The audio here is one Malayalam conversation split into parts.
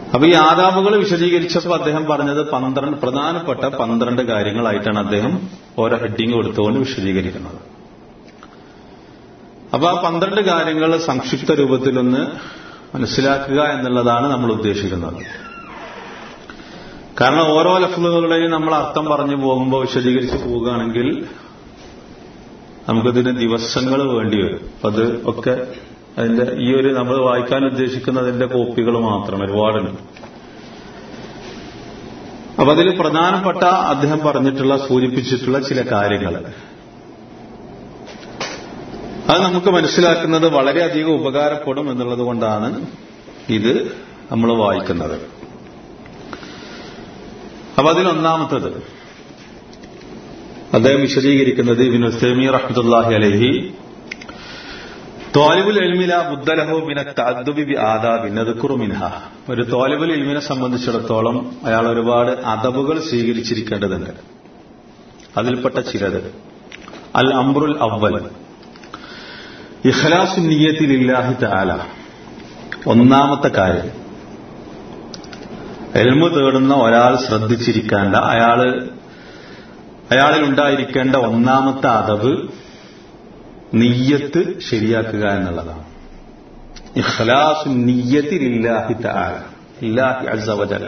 അപ്പൊ ഈ ആദാബുകൾ വിശദീകരിച്ചപ്പോൾ അദ്ദേഹം പറഞ്ഞത് പന്ത്രണ്ട് പ്രധാനപ്പെട്ട പന്ത്രണ്ട് കാര്യങ്ങളായിട്ടാണ് അദ്ദേഹം ഓരോ ഹെഡിങ് കൊടുത്തുകൊണ്ട് വിശദീകരിക്കുന്നത് അപ്പൊ ആ പന്ത്രണ്ട് കാര്യങ്ങൾ സംക്ഷിപ്ത രൂപത്തിലൊന്ന് മനസ്സിലാക്കുക എന്നുള്ളതാണ് നമ്മൾ ഉദ്ദേശിക്കുന്നത് കാരണം ഓരോ ലഫ്ലുകളുടെയും നമ്മൾ അർത്ഥം പറഞ്ഞു പോകുമ്പോൾ വിശദീകരിച്ച് പോവുകയാണെങ്കിൽ നമുക്കിതിന് ദിവസങ്ങൾ വേണ്ടി വരും അപ്പൊ അത് ഒക്കെ അതിന്റെ ഈ ഒരു നമ്മൾ വായിക്കാൻ ഉദ്ദേശിക്കുന്നതിന്റെ കോപ്പികൾ മാത്രം ഒരുപാടുണ്ട് അപ്പൊ അതിൽ പ്രധാനപ്പെട്ട അദ്ദേഹം പറഞ്ഞിട്ടുള്ള സൂചിപ്പിച്ചിട്ടുള്ള ചില കാര്യങ്ങൾ അത് നമുക്ക് മനസ്സിലാക്കുന്നത് വളരെയധികം ഉപകാരപ്പെടും എന്നുള്ളത് കൊണ്ടാണ് ഇത് നമ്മൾ വായിക്കുന്നത് അപ്പൊ അതിലൊന്നാമത്തത് അദ്ദേഹം വിശദീകരിക്കുന്നത് ഇബിൻ ഉസ്തമി റഹ്മത്തുല്ലാഹി അലഹി തോലിബുൽ എൽമില ബുദ്ധലഹു മിന തദ്ദുബി ബി ആദാബിൻ അതുക്കുറു മിൻഹ ഒരു തോലിബുൽ എൽമിനെ സംബന്ധിച്ചിടത്തോളം അയാൾ ഒരുപാട് അദബുകൾ സ്വീകരിച്ചിരിക്കേണ്ടതുണ്ട് അതിൽപ്പെട്ട ചിലത് അൽ അംറുൽ അവൽ ഇഖ്ലാസു നിയ്യത്തിലില്ലാഹി തആല ഒന്നാമത്തെ കാര്യം എൽമു തേടുന്ന ഒരാൾ ശ്രദ്ധിച്ചിരിക്കേണ്ട അയാള് അയാളിൽ ഉണ്ടായിരിക്കേണ്ട ഒന്നാമത്തെ അതവ് നിയ്യത്ത് ശരിയാക്കുക എന്നുള്ളതാണ് ഇഖ്ലാസു നിയ്യത്തിലില്ലാഹി തആല ഇല്ലാഹി അസ്സ വജല്ല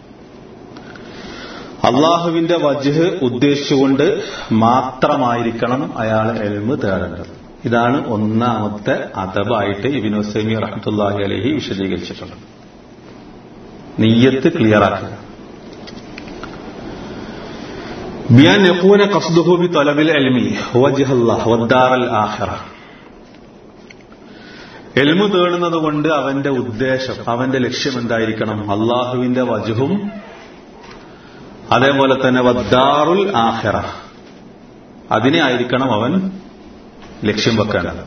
അള്ളാഹുവിന്റെ വജ്ഹ് ഉദ്ദേശിച്ചുകൊണ്ട് മാത്രമായിരിക്കണം അയാൾ എൽമ് തേടേണ്ടത് ഇതാണ് ഒന്നാമത്തെ അദബായിട്ട് ഇബിനു സൈമി റഹ്മത്തുല്ലാഹി അലഹി വിശദീകരിച്ചിട്ടുള്ളത് നെയ്യത്ത് ക്ലിയറാക്കുക بأن يكون قصده بطلب العلم وجه الله والدار الآخرة എൽമു തേടുന്നത് കൊണ്ട് അവന്റെ ഉദ്ദേശം അവന്റെ ലക്ഷ്യം എന്തായിരിക്കണം അള്ളാഹുവിന്റെ വജുഹും അതേപോലെ തന്നെ വദ്ദാറുൽ ആഹിറ അതിനെ ആയിരിക്കണം അവൻ ലക്ഷ്യം വെക്കേണ്ടത്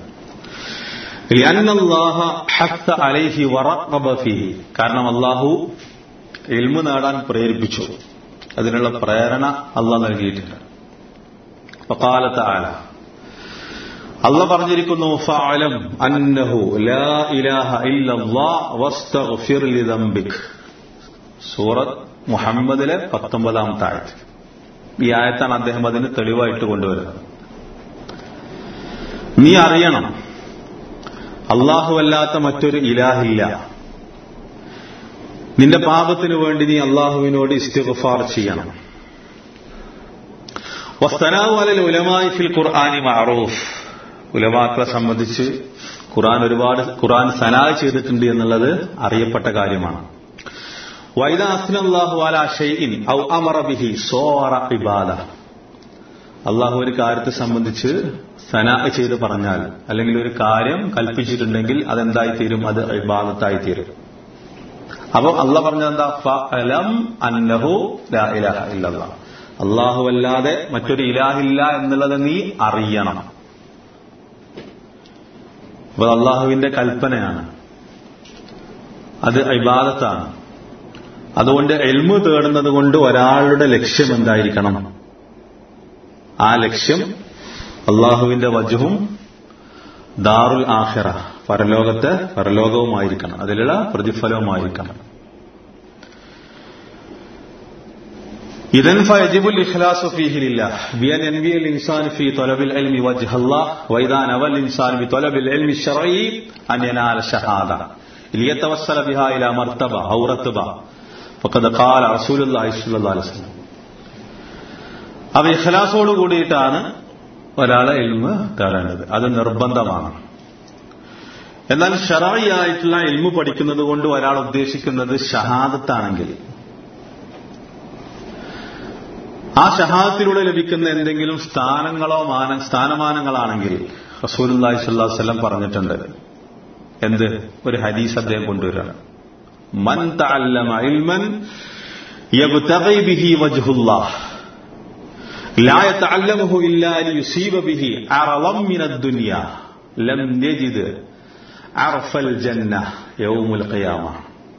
കാരണം അള്ളാഹു എൽമു നേടാൻ പ്രേരിപ്പിച്ചു അതിനുള്ള പ്രേരണ അള്ളാഹ് നൽകിയിട്ടുണ്ട് കാലത്ത് ആല അള്ള പറഞ്ഞിരിക്കുന്നു ഫഅലം അന്നഹു ലാ ഇലാഹ ഇല്ലല്ലാഹ് വസ്തഗ്ഫിർ ലിദംബിക് സൂറത്ത് മുഹമ്മദിലെ പത്തൊമ്പതാമത്തെ ആയത്ത് ഈ ആയത്താണ് അദ്ദേഹം അതിന് തെളിവായിട്ട് കൊണ്ടുവരുന്നത് നീ അറിയണം അല്ലാത്ത മറ്റൊരു ഇലാഹില്ല നിന്റെ പാപത്തിനു വേണ്ടി നീ അള്ളാഹുവിനോട് ഇസ്തിഗ്ഫാർ ചെയ്യണം വസ്തനാവു അലൽ ഉലമായി ഫിൽ ഖുർആാനി മാറൂഫ് ഉലമാക്കളെ സംബന്ധിച്ച് ഖുർആൻ ഒരുപാട് ഖുർആൻ സനാ ചെയ്തിട്ടുണ്ട് എന്നുള്ളത് അറിയപ്പെട്ട കാര്യമാണ് വൈദ അസ്നല്ലാഹു അല ഷൈഇൻ ഔ അമറ ബിഹി സോറ ഇബാദ അള്ളാഹു ഒരു കാര്യത്തെ സംബന്ധിച്ച് സനാ ചെയ്ത് പറഞ്ഞാൽ അല്ലെങ്കിൽ ഒരു കാര്യം കൽപ്പിച്ചിട്ടുണ്ടെങ്കിൽ അതെന്തായി തീരും അത് ഇബാദത്തായി തീരും അപ്പൊ അല്ല പറഞ്ഞെന്താ ഫലം അന്നഹു ലാ ഇലാഹ ഇല്ലല്ലാ അള്ളാഹു അല്ലാതെ മറ്റൊരു ഇലാഹില്ല എന്നുള്ളത് നീ അറിയണം അപ്പൊ അള്ളാഹുവിന്റെ കൽപ്പനയാണ് അത് ഇബാദത്താണ് അതുകൊണ്ട് എൽമു തേടുന്നത് കൊണ്ട് ഒരാളുടെ ലക്ഷ്യം എന്തായിരിക്കണം ആ ലക്ഷ്യം അള്ളാഹുവിന്റെ വജുവും ദാറുൽ ആഹിറ പരലോകത്തെ പരലോകവുമായിരിക്കണം അതിലുള്ള പ്രതിഫലവുമായിരിക്കണം إذن فيجب الإخلاص فيه لله بأن ينوي الإنسان في طلب العلم وجه الله وإذا نوى الإنسان بطلب العلم الشرعي أن ينال شهادة ليتوصل بها إلى مرتبة أو رتبة فقد قال رسول الله صلى الله عليه وسلم അവ ഇഖലാസോട് കൂടിയിട്ടാണ് ഒരാളെ ഇൽമ് തേടേണ്ടത് അത് നിർബന്ധമാണ് എന്നാൽ ഷറായിയായിട്ടുള്ള ഇൽമു പഠിക്കുന്നത് കൊണ്ട് ഒരാൾ ഉദ്ദേശിക്കുന്നത് ഷഹാദത്താണെങ്കിൽ ആ ഷഹാദത്തിലൂടെ ലഭിക്കുന്ന എന്തെങ്കിലും സ്ഥാനങ്ങളോ മാന സ്ഥാനമാനങ്ങളാണെങ്കിൽ റസൂലി സ്വല്ലം പറഞ്ഞിട്ടുണ്ട് എന്ത് ഒരു ഹദീസ് അദ്ദേഹം കൊണ്ടുവരികയാണ് മൻ തഅല്ലമ ഇൽമൻ യബ്തഗി ബിഹി വജ്ഹുല്ലാഹ് لا يتعلمه إلا ليصيب به عرضا من الدنيا لم يجد عرف الجنة يوم القيامة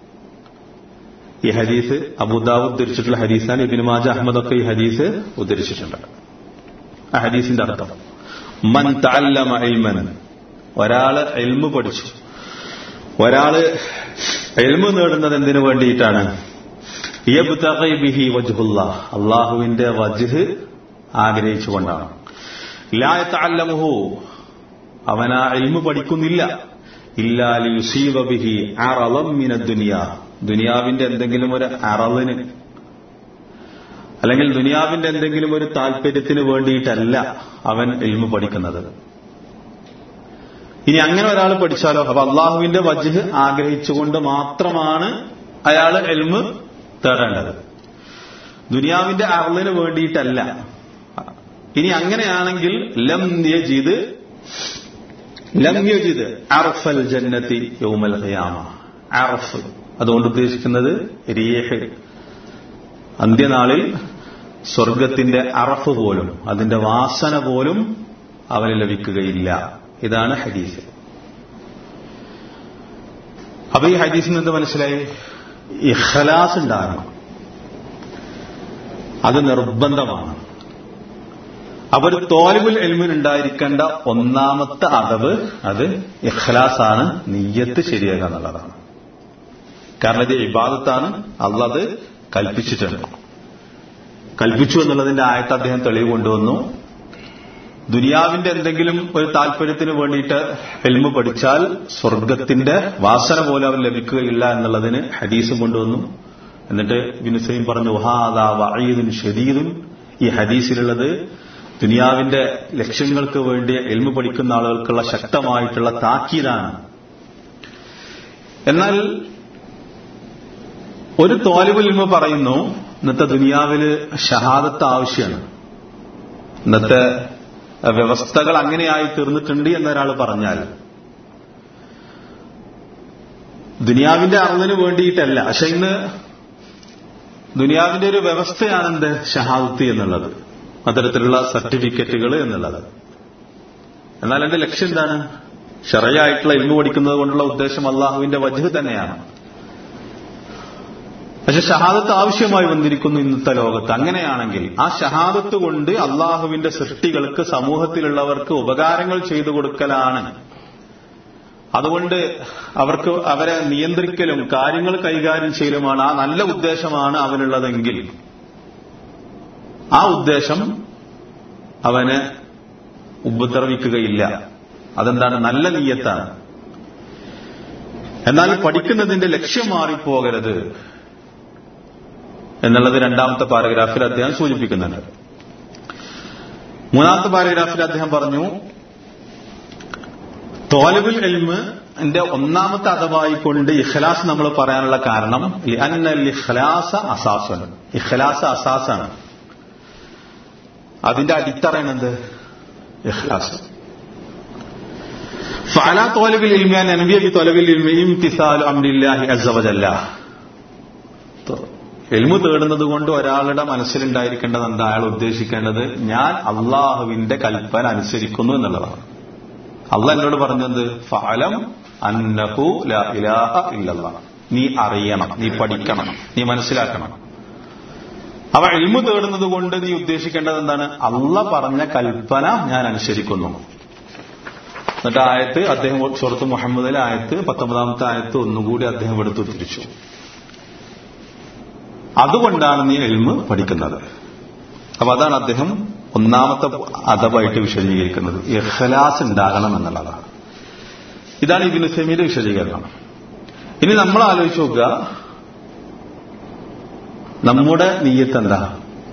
ഈ ഹദീസ് അബുദാവ് ഉദ്ധരിച്ചിട്ടുള്ള ഹദീസാണ് ഇബിൻ മാജ അഹമ്മദ് ഒക്കെ ഈ ഹദീസ് ഉദ്ധരിച്ചിട്ടുണ്ട് ആ ഹദീസിന്റെ അർത്ഥം മൻ തഅല്ലമ ഇൽമൻ ഒരാള് എൽമു പഠിച്ചു ഒരാള് എൽമു നേടുന്നത് എന്തിനു വേണ്ടിയിട്ടാണ് യബ്തഗി ബിഹി വജ്ഹുല്ലാ അള്ളാഹുവിന്റെ വജ്ഹ് ആഗ്രഹിച്ചുകൊണ്ടാണ് ലാ യതഅല്ലമുഹു അവൻ ആ ഇൽമു പഠിക്കുന്നില്ല ഇല്ലാ ലിയുസീബ ബിഹി അറളം മിന ദുനിയ ദുനിയാവിന്റെ എന്തെങ്കിലും ഒരു അറളിന് അല്ലെങ്കിൽ ദുനിയാവിന്റെ എന്തെങ്കിലും ഒരു താല്പര്യത്തിന് വേണ്ടിയിട്ടല്ല അവൻ ഇൽമു പഠിക്കുന്നത് ഇനി അങ്ങനെ ഒരാൾ പഠിച്ചാലോ അപ്പൊ അള്ളാഹുവിന്റെ വജ്ഹ് ആഗ്രഹിച്ചുകൊണ്ട് മാത്രമാണ് അയാൾ എൽമ് തേടേണ്ടത് ദുനിയാവിന്റെ അറളിന് വേണ്ടിയിട്ടല്ല ഇനി അങ്ങനെയാണെങ്കിൽ ലം യജിദ് ലം യജിദ് അർഫൽ ജന്നത്തി യൗമൽ ഖിയാമ അർഫ് അതുകൊണ്ട് ഉദ്ദേശിക്കുന്നത് രീഹ് അന്ത്യനാളിൽ സ്വർഗത്തിന്റെ അറഫ് പോലും അതിന്റെ വാസന പോലും അവന് ലഭിക്കുകയില്ല ഇതാണ് ഹദീസ് അപ്പൊ ഈ ഹദീസിൽ നിന്ന് മനസ്സിലായി ഇഖലാസ് ഉണ്ടാകണം അത് നിർബന്ധമാണ് അവർ തോലിബുൽ എൽമിന് ഉണ്ടായിരിക്കേണ്ട ഒന്നാമത്തെ അടവ് അത് ഇഖ്ലാസാണ് നീയത്ത് ശരിയാകുക എന്നുള്ളതാണ് കാരണം ഇത് ഇബാദത്താണ് അള്ളത് കൽപ്പിച്ചിട്ടുണ്ട് കൽപ്പിച്ചു എന്നുള്ളതിന്റെ ആയത്ത് അദ്ദേഹം തെളിവ് കൊണ്ടുവന്നു ദുനിയാവിന്റെ എന്തെങ്കിലും ഒരു താല്പര്യത്തിന് വേണ്ടിയിട്ട് എൽമ പഠിച്ചാൽ സ്വർഗത്തിന്റെ വാസന പോലും അവൻ ലഭിക്കുകയില്ല എന്നുള്ളതിന് ഹദീസും കൊണ്ടുവന്നു എന്നിട്ട് വിനുസൈൻ പറഞ്ഞു വഹാദാ വഈദുൻ ഷദീദുൻ ഈ ഹദീസിലുള്ളത് ദുനിയാവിന്റെ ലക്ഷ്യങ്ങൾക്ക് വേണ്ടി എൽമ പഠിക്കുന്ന ആളുകൾക്കുള്ള ശക്തമായിട്ടുള്ള താക്കീതാണ് എന്നാൽ ഒരു തോലിബുൽ ഇൽമ പറയുന്നു ഇന്നത്തെ ദുനിയാവില് ഷഹാദത്ത് ആവശ്യമാണ് ഇന്നത്തെ വ്യവസ്ഥകൾ അങ്ങനെയായി തീർന്നിട്ടുണ്ട് എന്നൊരാൾ പറഞ്ഞാൽ ദുനിയാവിന്റെ അറിവിന് വേണ്ടിയിട്ടല്ല പക്ഷെ ഇന്ന് ദുനിയാവിന്റെ ഒരു വ്യവസ്ഥയാണെന്ത് ഷഹാദത്ത് എന്നുള്ളത് അത്തരത്തിലുള്ള സർട്ടിഫിക്കറ്റുകൾ എന്നുള്ളത് എന്നാൽ എന്റെ ലക്ഷ്യം എന്താണ് ഷറയായിട്ടുള്ള ഇൽമു പഠിക്കുന്നത് കൊണ്ടുള്ള ഉദ്ദേശം അള്ളാഹുവിന്റെ വജ് തന്നെയാണ് പക്ഷെ ഷഹാദത്ത് ആവശ്യമായി വന്നിരിക്കുന്നു ഇന്നത്തെ ലോകത്ത് അങ്ങനെയാണെങ്കിൽ ആ ഷഹാദത്ത് കൊണ്ട് അള്ളാഹുവിന്റെ സൃഷ്ടികൾക്ക് സമൂഹത്തിലുള്ളവർക്ക് ഉപകാരങ്ങൾ ചെയ്തു കൊടുക്കലാണ് അതുകൊണ്ട് അവർക്ക് അവരെ നിയന്ത്രിക്കലും കാര്യങ്ങൾ കൈകാര്യം ചെയ്യലുമാണ് ആ നല്ല ഉദ്ദേശമാണ് അവനുള്ളതെങ്കിൽ ആ ഉദ്ദേശം അവന് ഉപദ്രവിക്കുകയില്ല അതെന്താണ് നല്ല നീയത്താണ് എന്നാൽ പഠിക്കുന്നതിന്റെ ലക്ഷ്യം മാറിപ്പോകരുത് എന്നുള്ളത് രണ്ടാമത്തെ പാരഗ്രാഫിൽ അദ്ദേഹം സൂചിപ്പിക്കുന്നുണ്ട് മൂന്നാമത്തെ പാരഗ്രാഫിൽ അദ്ദേഹം പറഞ്ഞു തോലബുൽ എൽമ് എന്റെ ഒന്നാമത്തെ അഥവായിക്കൊണ്ട് ഇഖ്ലാസ് നമ്മൾ പറയാനുള്ള കാരണം ഇഖ്ലാസ അസാസാണ് ഇഖ്ലാസ അസാസാണ് അതിന്റെ അടിത്തറയാണെന്ത് ഇഖ്ലാസ് ഫഅല തോലബിൽ ഇൽമിയാൻ നബിയ ബി തോലബിൽ ഇൽമി ഇംതിസാലു അംരില്ലാഹി അസ്സ വജല്ല എൽമു തേടുന്നത് കൊണ്ട് ഒരാളുടെ മനസ്സിലുണ്ടായിരിക്കേണ്ടത് എന്താ അയാൾ ഉദ്ദേശിക്കേണ്ടത് ഞാൻ അള്ളാഹുവിന്റെ കൽപ്പന അനുസരിക്കുന്നു എന്നുള്ളതാണ് അള്ളാഹ് എന്നോട് പറഞ്ഞത് ഫലം അന്നഹു ലാ ഇലാഹ ഇല്ലല്ലാ നീ അറിയണം നീ പഠിക്കണം നീ മനസ്സിലാക്കണം അവ എൽമു തേടുന്നത് കൊണ്ട് നീ ഉദ്ദേശിക്കേണ്ടത് എന്താണ് അള്ള പറഞ്ഞ കൽപ്പന ഞാൻ അനുസരിക്കുന്നു എന്നിട്ട് ആയത്ത് അദ്ദേഹം സുഹൃത്ത് മുഹമ്മദിലെ ആയത്ത് പത്തൊമ്പതാമത്തെ ആയത്ത് ഒന്നുകൂടി അദ്ദേഹം എടുത്തു തിരിച്ചു അതുകൊണ്ടാണ് നീ എൽമ് പഠിക്കുന്നത് അപ്പൊ അതാണ് അദ്ദേഹം ഒന്നാമത്തെ അദബായിട്ട് വിശദീകരിക്കുന്നത് ഇഖ്ലാസ് ഉണ്ടാകണം എന്നുള്ളതാണ് ഇതാണ് ഇബിന് സെമിയുടെ വിശദീകരണം ഇനി നമ്മൾ ആലോചിച്ച് നോക്കുക നമ്മുടെ നീയത്ത് എന്താ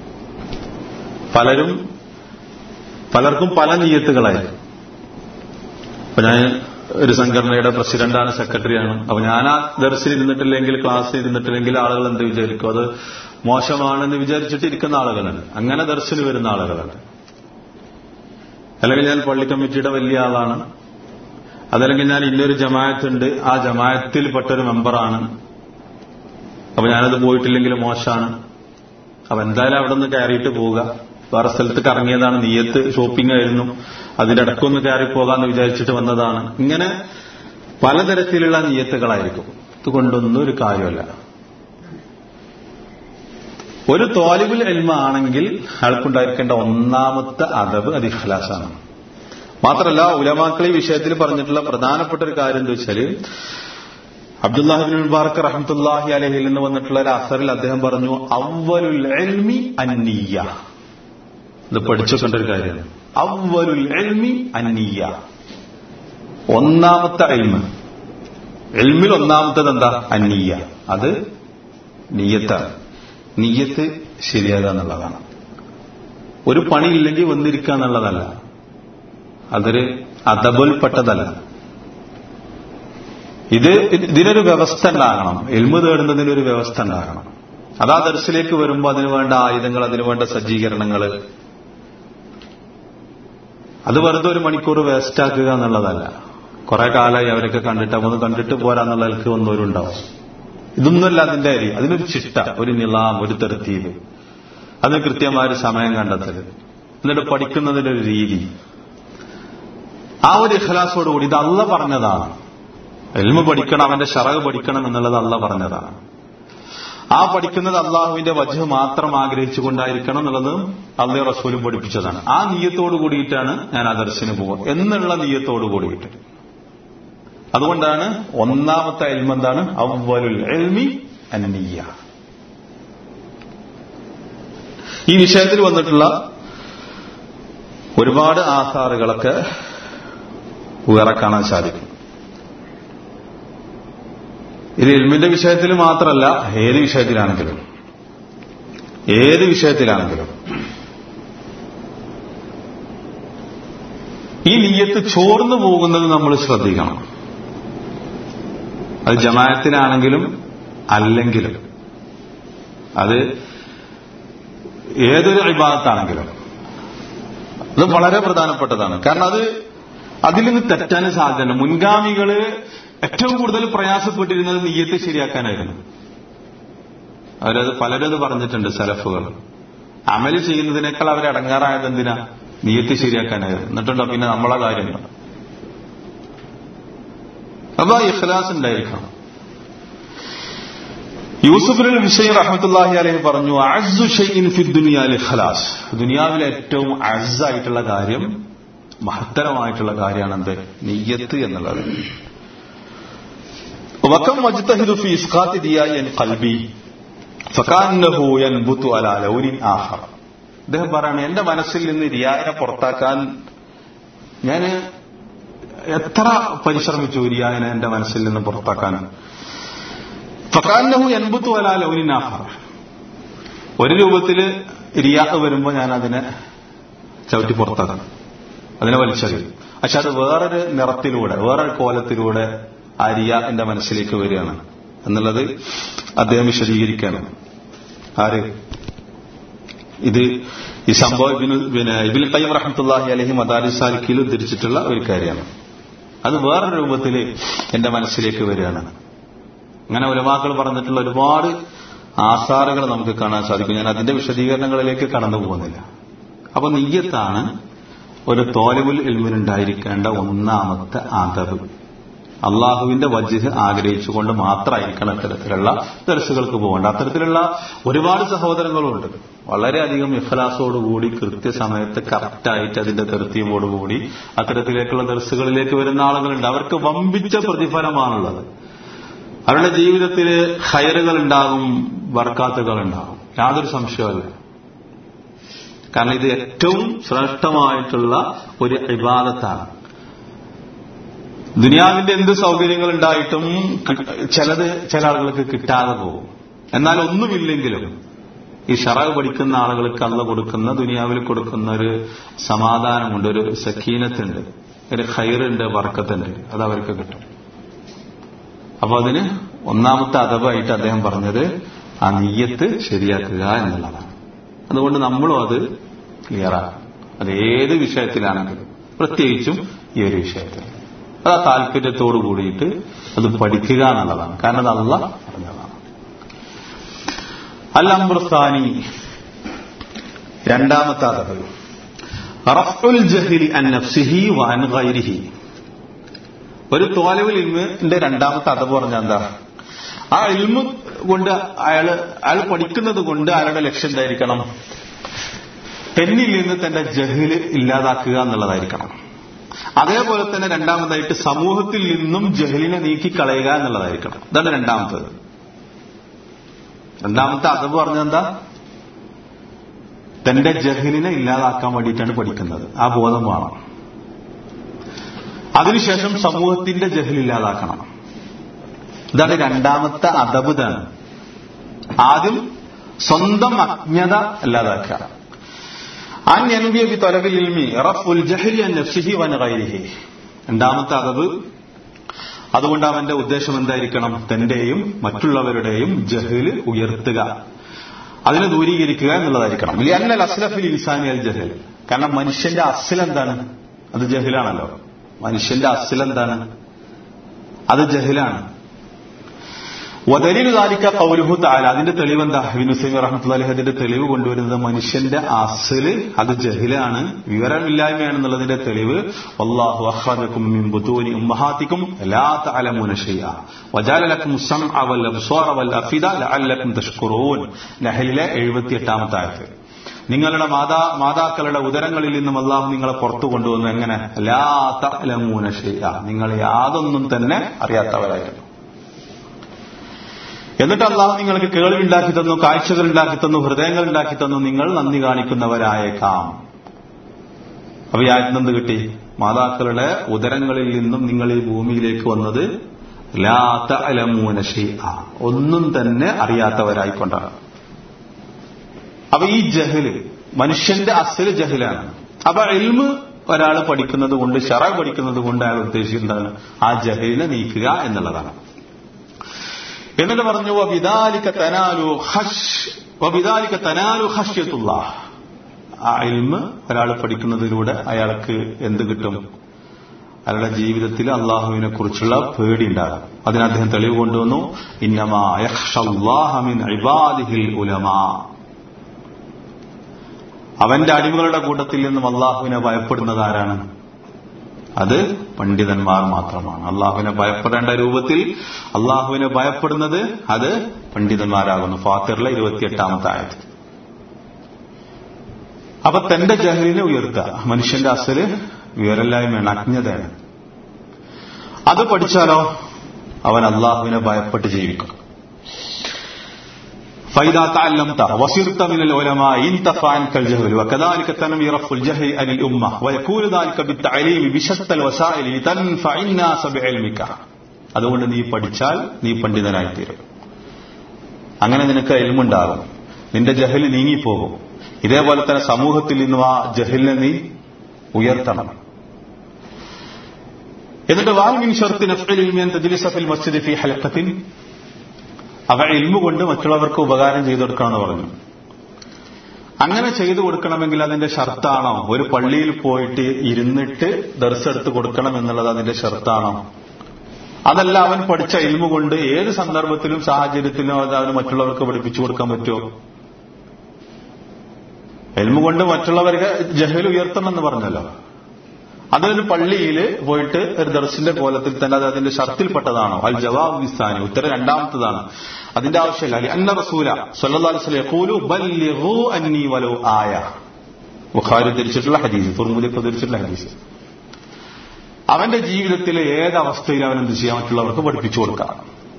പലരും പലർക്കും പല നീയത്തുകളായിരിക്കും അപ്പൊ ഞാൻ ഒരു സംഘടനയുടെ പ്രസിഡന്റാണ് സെക്രട്ടറിയാണ് അപ്പൊ ഞാൻ ആ ദർശനം ഇരുന്നിട്ടില്ലെങ്കിൽ ക്ലാസ്സിൽ ഇരുന്നിട്ടില്ലെങ്കിൽ ആളുകൾ എന്ത് വിചാരിക്കും അത് മോശമാണെന്ന് വിചാരിച്ചിട്ട് ഇരിക്കുന്ന ആളുകളുണ്ട് അങ്ങനെ ദർശനം വരുന്ന ആളുകളുണ്ട് അല്ലെങ്കിൽ ഞാൻ പള്ളി കമ്മിറ്റിയുടെ വലിയ ആളാണ് അതല്ലെങ്കിൽ ഞാൻ ഇന്നൊരു ജമായത്തുണ്ട് ആ ജമായത്തിൽ പെട്ടൊരു മെമ്പറാണ് അപ്പൊ ഞാനത് പോയിട്ടില്ലെങ്കിൽ മോശമാണ് അപ്പൊ എന്തായാലും അവിടെ നിന്ന് കയറിയിട്ട് പോവുക വേറെ സ്ഥലത്ത് കറങ്ങിയതാണ് നീയത്ത് ഷോപ്പിംഗ് ആയിരുന്നു അതിന്റെ ഇടക്കൊന്ന് കയറി പോകാന്ന് വിചാരിച്ചിട്ട് വന്നതാണ് ഇങ്ങനെ പലതരത്തിലുള്ള നീയത്തുകളായിരിക്കും ഇതുകൊണ്ടൊന്നും ഒരു കാര്യമല്ല ഒരു തോലിബുൽ എൽമ ആണെങ്കിൽ അയാൾക്കുണ്ടായിരിക്കേണ്ട ഒന്നാമത്തെ അദബ് അത് ഇഖ്ലാസാണ് മാത്രമല്ല ഉലമാക്കൾ ഈ വിഷയത്തിൽ പറഞ്ഞിട്ടുള്ള പ്രധാനപ്പെട്ട ഒരു കാര്യം എന്താ വെച്ചാൽ അബ്ദുല്ലാഹിബിൻ മുബാറക്ക് റഹ്മത്തുല്ലാഹി അലഹിൽ നിന്ന് വന്നിട്ടുള്ള ഒരു അസറിൽ അദ്ദേഹം പറഞ്ഞു അവലുൽ എൽമി അന്നീയ ഇത് പഠിച്ചുകൊണ്ട ഒരു കാര്യമാണ് അവലുൽ എൽമി അന്നീയ ഒന്നാമത്തെ എൽമ് എൽമിൽ ഒന്നാമത്തത് എന്താ അന്നീയ അത് നീയത്താണ് നീയത്ത് ശരിയാകുക എന്നുള്ളതാണ് ഒരു പണിയില്ലെങ്കിൽ വന്നിരിക്കുക എന്നുള്ളതല്ല അതൊരു അതബുൽപ്പെട്ടതല്ല ഇത് ഇതിനൊരു വ്യവസ്ഥ ഉണ്ടാകണം എൽമ് തേടുന്നതിനൊരു വ്യവസ്ഥ ഉണ്ടാകണം അത് ആ ദർശിലേക്ക് വരുമ്പോൾ അതിനു വേണ്ട ആയുധങ്ങൾ അതിനു വേണ്ട സജ്ജീകരണങ്ങൾ അത് വെറുതെ ഒരു മണിക്കൂർ വേസ്റ്റ് ആക്കുക എന്നുള്ളതല്ല കുറെ കാലമായി അവരൊക്കെ കണ്ടിട്ട് ഒന്ന് കണ്ടിട്ട് പോരാന്നുള്ള നിലക്ക് വന്നവരുണ്ടാവും ഇതൊന്നുമല്ല അതിന്റെ അരി അതിനൊരു ചിട്ട ഒരു നിലാം ഒരു തെർത്തീവ് അതിന് കൃത്യമായ ഒരു സമയം കണ്ടെത്തൽ എന്നിട്ട് പഠിക്കുന്നതിന്റെ ഒരു രീതി ആ ഒരു ഇഖലാസോടുകൂടി ഇത് അല്ല പറഞ്ഞതാണ് എൽമ പഠിക്കണം അവന്റെ ഷറവ് പഠിക്കണം എന്നുള്ളത് അല്ല പറഞ്ഞതാണ് ആ പഠിക്കുന്നത് അള്ളാഹുവിന്റെ വജ് മാത്രം ആഗ്രഹിച്ചുകൊണ്ടായിരിക്കണം എന്നുള്ളത് അള്ളേ റസൂലും പഠിപ്പിച്ചതാണ് ആ നീയത്തോട് കൂടിയിട്ടാണ് ഞാൻ ആദർശിന് പോകുക എന്നുള്ള നീയത്തോട് കൂടിയിട്ട് അതുകൊണ്ടാണ് ഒന്നാമത്തെ എൽമ എന്താണ് അവലുൽ എൽമി അന്നീയ ഈ വിഷയത്തിൽ വന്നിട്ടുള്ള ഒരുപാട് ആധാറുകളൊക്കെ വേറെ കാണാൻ സാധിക്കും ഇത് എൽമിന്റെ വിഷയത്തിൽ മാത്രമല്ല ഏത് വിഷയത്തിലാണെങ്കിലും ഏത് വിഷയത്തിലാണെങ്കിലും ഈ നീയത്ത് ചോർന്നു പോകുന്നത് നമ്മൾ ശ്രദ്ധിക്കണം അത് ജമായത്തിനാണെങ്കിലും അല്ലെങ്കിലും അത് ഏതൊരു വിഭാഗത്താണെങ്കിലും അത് വളരെ പ്രധാനപ്പെട്ടതാണ് കാരണം അത് അതിൽ നിന്ന് തെറ്റാൻ സാധ്യതയുണ്ട് മുൻഗാമികള് ഏറ്റവും കൂടുതൽ പ്രയാസപ്പെട്ടിരുന്നത് നീയത്ത് ശരിയാക്കാനായിരുന്നു അവരത് പലരും അത് പറഞ്ഞിട്ടുണ്ട് സലഫുകൾ അമല് ചെയ്യുന്നതിനേക്കാൾ അവർ അടങ്ങാറായത് എന്തിനാ നീയത്ത് ശരിയാക്കാനായിരുന്നു എന്നിട്ടുണ്ടോ പിന്നെ നമ്മളെ കാര്യങ്ങൾ അപ്പൊ ആ ഇഖ്ലാസ് ഉണ്ടായിരിക്കണം യൂസുഫിൽ വിഷയം റഹമത്തുല്ലാഹി അലഹി പറഞ്ഞു അസു ഷെയ്ൻ ഫി ദുനിയാൽ ഇഖ്ലാസ് ദുനിയാവിലെ ഏറ്റവും അസായിട്ടുള്ള കാര്യം മഹത്തരമായിട്ടുള്ള കാര്യമാണ് എന്ത് നെയ്യത്ത് എന്നുള്ളത് വക്കം മജ്തഹിദു ഫി ഇസ്ഖാത്തി ദിയായി എൻ ഖൽബി ഫകാന്നഹു യൻബുതു അലാ ലൗനിൻ ആഖർ അദ്ദേഹം പറയാണ് എന്റെ മനസ്സിൽ നിന്ന് റിയായനെ പുറത്താക്കാൻ ഞാൻ എത്ര പരിശ്രമിച്ചു റിയായനെ എന്റെ മനസ്സിൽ നിന്ന് പുറത്താക്കാൻ ഫകാന്നഹു യൻബുതു അലാ ലൗനിൻ ആഖർ ഒരു രൂപത്തിൽ റിയാ വരുമ്പോൾ ഞാൻ അതിനെ ചവിട്ടി പുറത്താക്കണം അതിനെ വലിച്ചെറിയും പക്ഷെ അത് വേറൊരു നിറത്തിലൂടെ വേറൊരു കോലത്തിലൂടെ ആ റിയ എന്റെ മനസ്സിലേക്ക് വരികയാണ് എന്നുള്ളത് അദ്ദേഹം വിശദീകരിക്കുകയാണ് ആര് ഇത് ഈ സംഭവം ഇബിന് പിന്നെ ഇബിൽ കയ്യം റഹമത്തുല്ലാഹി അലഹി മദാരി സാലിക്കിൽ ഉദ്ധരിച്ചിട്ടുള്ള ഒരു കാര്യമാണ് അത് വേറൊരു രൂപത്തിൽ എന്റെ മനസ്സിലേക്ക് വരികയാണ് അങ്ങനെ ഉലമാക്കൾ പറഞ്ഞിട്ടുള്ള ഒരുപാട് ആസാറുകൾ നമുക്ക് കാണാൻ സാധിക്കും ഞാൻ അതിന്റെ വിശദീകരണങ്ങളിലേക്ക് കടന്നു പോകുന്നില്ല അപ്പൊ നെയ്യത്താണ് ഒരു തോലവുൽ ഇൽമിനുണ്ടായിരിക്കേണ്ട ഒന്നാമത്തെ ആദവ് അള്ളാഹുവിന്റെ വജ്ജ് ആഗ്രഹിച്ചുകൊണ്ട് മാത്രമായിരിക്കണം ഇത്തരത്തിലുള്ള ദർശകൾക്ക് പോകേണ്ട അത്തരത്തിലുള്ള ഒരുപാട് സഹോദരങ്ങളുണ്ട് വളരെയധികം ഇഖലാസോടുകൂടി കൃത്യസമയത്ത് കറക്റ്റായിട്ട് അതിന്റെ തെർത്തീവോടുകൂടി അത്തരത്തിലേക്കുള്ള ദർശകളിലേക്ക് വരുന്ന ആളുകളുണ്ട് അവർക്ക് വമ്പിച്ച പ്രതിഫലമാണുള്ളത് അവരുടെ ജീവിതത്തിൽ ഹയറുകൾ ഉണ്ടാകും വർക്കാത്തുകൾ ഉണ്ടാകും യാതൊരു സംശയമല്ല കാരണം ഇത് ഏറ്റവും ശ്രേഷ്ഠമായിട്ടുള്ള ഒരു ഇബാദത്താണ് ദുനിയാവിന്റെ എന്ത് സൗകര്യങ്ങൾ ഉണ്ടായിട്ടും ചിലത് ചില ആളുകൾക്ക് കിട്ടാതെ പോകും എന്നാൽ ഒന്നുമില്ലെങ്കിലും ഈ ഷറാവ് പഠിക്കുന്ന ആളുകൾക്ക് അള്ള കൊടുക്കുന്ന ദുനിയാവിൽ കൊടുക്കുന്ന ഒരു സമാധാനമുണ്ട് ഒരു സക്കീനത്തുണ്ട് ഒരു ഖൈറുണ്ട് വർക്കത്തുണ്ട് അത് അവർക്ക് കിട്ടും അപ്പൊ അതിന് ഒന്നാമത്തെ അതവായിട്ട് അദ്ദേഹം പറഞ്ഞത് ആ നീയത്ത് ശരിയാക്കുക എന്നുള്ളതാണ് അതുകൊണ്ട് നമ്മളും അത് ക്ലിയറാക്കും അത് ഏത് വിഷയത്തിലാണെങ്കിലും പ്രത്യേകിച്ചും ഈ ഒരു വിഷയത്തിൽ അത് ആ താല്പര്യത്തോട് കൂടിയിട്ട് അത് പഠിക്കുക എന്നുള്ളതാണ് കാരണം അത് അല്ല പറഞ്ഞതാണ് അൽ അമ്രസ്ഥാനി രണ്ടാമത്തെ അതവ് റഫുൽ ജഹിലി അൻ നഫ്സിഹി വൻ ഗൈരിഹി ഒരു തോലവിൽ ഇൽമിന്റെ രണ്ടാമത്തെ അതവ് പറഞ്ഞാൽ എന്താ ആ ഇൽമ് കൊണ്ട് അയാള് അയാൾ പഠിക്കുന്നത് കൊണ്ട് അയാളുടെ ലക്ഷ്യം എന്തായിരിക്കണം എന്നിൽ നിന്ന് തന്റെ ജഹില് ഇല്ലാതാക്കുക എന്നുള്ളതായിരിക്കണം അതേപോലെ തന്നെ രണ്ടാമതായിട്ട് സമൂഹത്തിൽ നിന്നും ജഹലിനെ നീക്കിക്കളയുക എന്നുള്ളതായിരിക്കണം ഇതാണ് രണ്ടാമത്തത് രണ്ടാമത്തെ അതവ് പറഞ്ഞെന്താ തന്റെ ജഹലിനെ ഇല്ലാതാക്കാൻ വേണ്ടിയിട്ടാണ് പഠിക്കുന്നത് ആ ബോധം വേണം അതിനുശേഷം സമൂഹത്തിന്റെ ജഹൽ ഇല്ലാതാക്കണം ഇതാണ് രണ്ടാമത്തെ അതബ് ഇതാണ് ആദ്യം സ്വന്തം അജ്ഞത ഇല്ലാതാക്കുക അൻ എൻവിയ ബി തൊലബിൽ ഇൽമി റഫുൽ ജഹലി അൻ നഫ്സിഹി വൻ ഗൈരിഹി രണ്ടാമത്തെ അതബ് അതുകൊണ്ട് അവന്റെ ഉദ്ദേശം എന്തായിരിക്കണം തന്റെയും മറ്റുള്ളവരുടെയും ജഹല് ഉയർത്തുക അതിനെ ദൂരീകരിക്കുക എന്നുള്ളതായിരിക്കണം അന്നൽ അസ്ലഫിൽ ഇൻസാനി അൽ ജഹൽ കാരണം മനുഷ്യന്റെ അസിൽ എന്താണ് അത് ജഹിലാണല്ലോ മനുഷ്യന്റെ അസിൽ എന്താണ് അത് ജഹിലാണ് വദലിൽ ദാലിക്ക കൗലുഹു താല അതിന്റെ തെളിവ് എന്താ വിനുസൈമി റഹ്മത്തുള്ളാഹി അതിന്റെ തെളിവ് കൊണ്ടുവരുന്നത് മനുഷ്യന്റെ അസല് അത് ജഹിലാണ് വിവരമില്ലായ്മയാണെന്നുള്ളതിന്റെ തെളിവ് അള്ളാഹു അഖ്റജക്കും മിൻ ബുതൂനി ഉമ്മഹാത്തിക്കും ലാ തഅലമൂന ഷൈഅ വജഅല ലക്കും السمع والابصار والافئده لعلكم تشكرون നഹലിലെ 78ാമത്തെ ആയത്ത് നിങ്ങളുടെ മാതാ മാതാക്കളുടെ ഉദരങ്ങളിൽ നിന്നും അള്ളാഹു നിങ്ങളെ പുറത്തു കൊണ്ടുവന്നു എങ്ങനെ ലാ തഅലമൂന ഷൈഅ നിങ്ങൾ യാതൊന്നും തന്നെ അറിയാത്തവരായിരുന്നു എന്നിട്ട് അള്ളാഹു നിങ്ങൾക്ക് കേൾവി ഉണ്ടാക്കി തന്നു കാഴ്ചകൾ ഉണ്ടാക്കി തന്നു ഹൃദയങ്ങൾ ഉണ്ടാക്കി തന്നു നിങ്ങൾ നന്ദി കാണിക്കുന്നവരായേക്കാം അപ്പൊ ഈ ആയത്തിനെന്ത് കിട്ടി മാതാക്കളുടെ ഉദരങ്ങളിൽ നിന്നും നിങ്ങൾ ഈ ഭൂമിയിലേക്ക് വന്നത് ലാത്ത അലമൂന ഒന്നും തന്നെ അറിയാത്തവരായിക്കൊണ്ടാണ് അപ്പൊ ഈ ജഹല് മനുഷ്യന്റെ അസല് ജഹലാണ് അപ്പൊ എൽമ് ഒരാൾ പഠിക്കുന്നത് കൊണ്ട് ഷറ പഠിക്കുന്നത് കൊണ്ട് അയാൾ ഉദ്ദേശിക്കുന്നത് ആ ജഹലിനെ നീക്കുക എന്നുള്ളതാണ് എന്നിട്ട് പറഞ്ഞു വബിദാലിക തനാലു ഖശ് വബിദാലിക തനാലു ഖശ്യത്തുള്ള ആ ഇൽമ് ഒരാൾ പഠിക്കുന്നതിലൂടെ അയാൾക്ക് എന്ത് കിട്ടും അയാളുടെ ജീവിതത്തിൽ അള്ളാഹുവിനെ കുറിച്ചുള്ള പേടി ഉണ്ടാകും അതിന് അദ്ദേഹം തെളിവ് കൊണ്ടുവന്നു ഇന്നമാ യഖ്ഷല്ലാഹമിൻ ഇബാദിഹിൽ ഉലമാ അവന്റെ അടിമകളുടെ കൂട്ടത്തിൽ നിന്നും അള്ളാഹുവിനെ ഭയപ്പെടുന്നത് ആരാണ് അത് പണ്ഡിതന്മാർ മാത്രമാണ് അള്ളാഹുവിനെ ഭയപ്പെടേണ്ട രൂപത്തിൽ അള്ളാഹുവിനെ ഭയപ്പെടുന്നത് അത് പണ്ഡിതന്മാരാകുന്നു ഫാത്തിറിലെ ഇരുപത്തിയെട്ടാമത്തെ ആയത് അപ്പൊ തന്റെ ജഹലിനെ ഉയർത്തുക മനുഷ്യന്റെ അസല് വിവരല്ലായ്മയാണ് അജ്ഞതയാണ് അത് പഠിച്ചാലോ അവൻ അള്ളാഹുവിനെ ഭയപ്പെട്ട് ജീവിക്കും فإذا تعلمت وصرت من العلماء انتفع عنك الجهل وكذلك تنمي رفع الجهل عن الأمة ويكون ذلك بالتعليم بشتى الوسائل لتنفع الناس بعلمك അതുകൊണ്ട് നീ പഠിച്ചാൽ നീ പണ്ഡിതനായിത്തീരും അങ്ങനെ നിനക്ക് എൽമുണ്ടാകും നിന്റെ ജഹൽ നീങ്ങിപ്പോകും ഇതേപോലെ തന്നെ സമൂഹത്തിൽ നിന്നും ആ ജഹലിനെ നീ ഉയർത്തണം എന്നിട്ട് വാൽമിൻ ഷർത്തി നഫ്ഇൽ തജ്ലിസഫിൽ മസ്ജിദ് ഫി ഹലക്കത്തിൻ അവ ഇൽമു കൊണ്ട് മറ്റുള്ളവർക്ക് ഉപകാരം ചെയ്തു കൊടുക്കണമെന്ന് പറഞ്ഞു അങ്ങനെ ചെയ്തു കൊടുക്കണമെങ്കിൽ അതിന്റെ ഷർത്താണോ ഒരു പള്ളിയിൽ പോയിട്ട് ഇരുന്നിട്ട് ദർശെടുത്ത് കൊടുക്കണം എന്നുള്ളത് അതിന്റെ ഷർത്താണോ അതല്ല അവൻ പഠിച്ച ഇൽമു കൊണ്ട് ഏത് സന്ദർഭത്തിലും സാഹചര്യത്തിലും അത് അവന് മറ്റുള്ളവർക്ക് പഠിപ്പിച്ചു കൊടുക്കാൻ പറ്റുമോ എൽമു കൊണ്ട് മറ്റുള്ളവർക്ക് ജഹൽ ഉയർത്തണം എന്ന് പറഞ്ഞല്ലോ അതൊരു പള്ളിയിൽ പോയിട്ട് ഒരു ദർശന്റെ കോലത്തിൽ തന്നെ അത് അതിന്റെ ഷർത്തിൽപ്പെട്ടതാണോ അൽ ജവാബ് വിസ്ഥാനി ഉത്തരം രണ്ടാമത്തതാണ് അതിന്റെ ആവശ്യമില്ല അലി അന്ന റസൂല അന്നി വലോ ആയ ബുഖാരി ധരിച്ചിട്ടുള്ള ഹദീസ് തുറമുദി ധരിച്ചിട്ടുള്ള ഹദീസ് അവന്റെ ജീവിതത്തിലെ ഏതവസ്ഥയിൽ അവൻ എന്ത് ചെയ്യാൻ മറ്റുള്ളവർക്ക് പഠിപ്പിച്ചു കൊടുക്കാം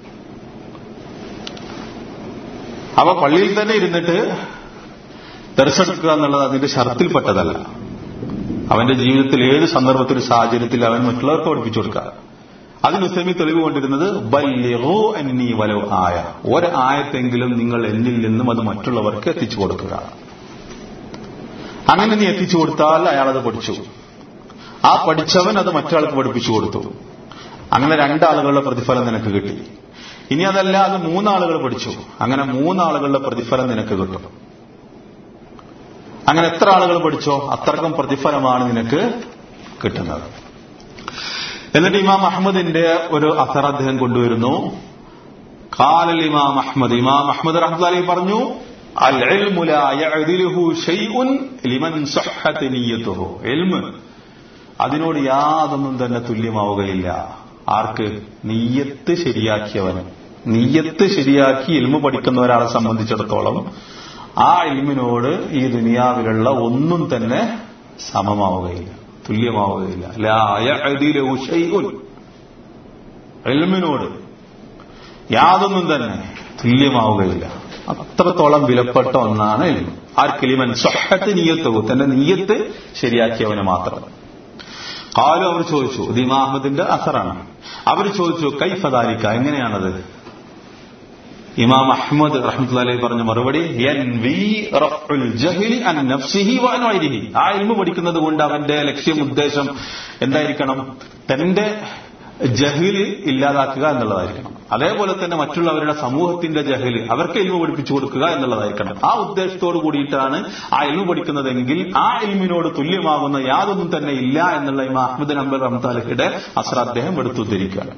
അവ പള്ളിയിൽ തന്നെ ഇരുന്നിട്ട് ദർശെടുക്കുക എന്നുള്ളത് അതിന്റെ ഷർത്തിൽപ്പെട്ടതല്ല അവന്റെ ജീവിതത്തിൽ ഏത് സന്ദർഭത്തിലും സാഹചര്യത്തിൽ അവൻ മറ്റുള്ളവർക്ക് പഠിപ്പിച്ചു കൊടുക്കുക അതിന് ഉസമി തെളിവ് കൊണ്ടിരുന്നത് ബല്യഹോ അന്നി വലോ ആയ ഒരു ആയത്തെങ്കിലും നിങ്ങൾ എന്നിൽ നിന്നും അത് മറ്റുള്ളവർക്ക് എത്തിച്ചു കൊടുക്കുക അങ്ങനെ നീ എത്തിച്ചു കൊടുത്താൽ അയാളത് പഠിച്ചു ആ പഠിച്ചവൻ അത് മറ്റൊരാൾക്ക് പഠിപ്പിച്ചു കൊടുത്തു അങ്ങനെ രണ്ടാളുകളുടെ പ്രതിഫലം നിനക്ക് കിട്ടി ഇനി അതല്ല അത് മൂന്നാളുകൾ പഠിച്ചു അങ്ങനെ മൂന്നാളുകളുടെ പ്രതിഫലം നിനക്ക് കിട്ടും അങ്ങനെ എത്ര ആളുകൾ പഠിച്ചോ അത്രക്കും പ്രതിഫലമാണ് നിനക്ക് കിട്ടുന്നത് എന്നിട്ട് ഇമാം അഹമ്മദിന്റെ ഒരു അസർ അദ്ദേഹം കൊണ്ടുവരുന്നു കാലൽ ഇമാം അഹമ്മദ് ഇമാം അഹമ്മദ് റഹ്മദ് പറഞ്ഞു അതിനോട് യാതൊന്നും തന്നെ തുല്യമാവുകയില്ല ആർക്ക് നീയത്ത് ശരിയാക്കിയവന് നീയത്ത് ശരിയാക്കി എൽമു പഠിക്കുന്ന ഒരാളെ സംബന്ധിച്ചിടത്തോളം ആ ഇൽമിനോട് ഈ ദുനിയാവിലുള്ള ഒന്നും തന്നെ സമമാവുകയില്ല തുല്യമാവുകയില്ല ലാ യഅദിലു ഷൈഉൻ ഇൽമിനോട് യാതൊന്നും തന്നെ തുല്യമാവുകയില്ല അത്രത്തോളം വിലപ്പെട്ട ഒന്നാണ് ഇൽമ് ആർക്കിലിമൻ സ്വഹത്ത് നീയത്തവും തന്റെ നീയത്ത് ശരിയാക്കിയവന് മാത്രം കാലു അവർ ചോദിച്ചു ദീമ അഹമ്മദിന്റെ അസറാണ് അവർ ചോദിച്ചു കൈഫദാലിക്ക എങ്ങനെയാണത് ഇമാം അഹമ്മദ് റഹ്മത്തുള്ളി പറഞ്ഞ മറുപടി യൻവി റഫ്ഉൽ ജഹ്ലി അൻ നഫ്സിഹി വ അൻ ഗൈരിഹി ആ ഇൽമു പഠിക്കുന്നത് കൊണ്ട് അവന്റെ ലക്ഷ്യം ഉദ്ദേശം എന്തായിരിക്കണം തന്റെ ജഹില് ഇല്ലാതാക്കുക എന്നുള്ളതായിരിക്കണം അതേപോലെ തന്നെ മറ്റുള്ളവരുടെ സമൂഹത്തിന്റെ ജഹില് അവർക്ക് ഇൽമു പഠിപ്പിച്ചു കൊടുക്കുക എന്നുള്ളതായിരിക്കണം ആ ഉദ്ദേശത്തോട് കൂടിയിട്ടാണ് ആ ഇൽമു പഠിക്കുന്നതെങ്കിൽ ആ ഇൽമിനോട് തുല്യമാകുന്ന യാതൊന്നും തന്നെ ഇല്ല എന്നുള്ള ഇമാം അഹമ്മദ് അംബർ റഹ്മത്താലഹിയുടെ അസർ അദ്ദേഹം എടുത്തുദ്ധരിക്കുകയാണ്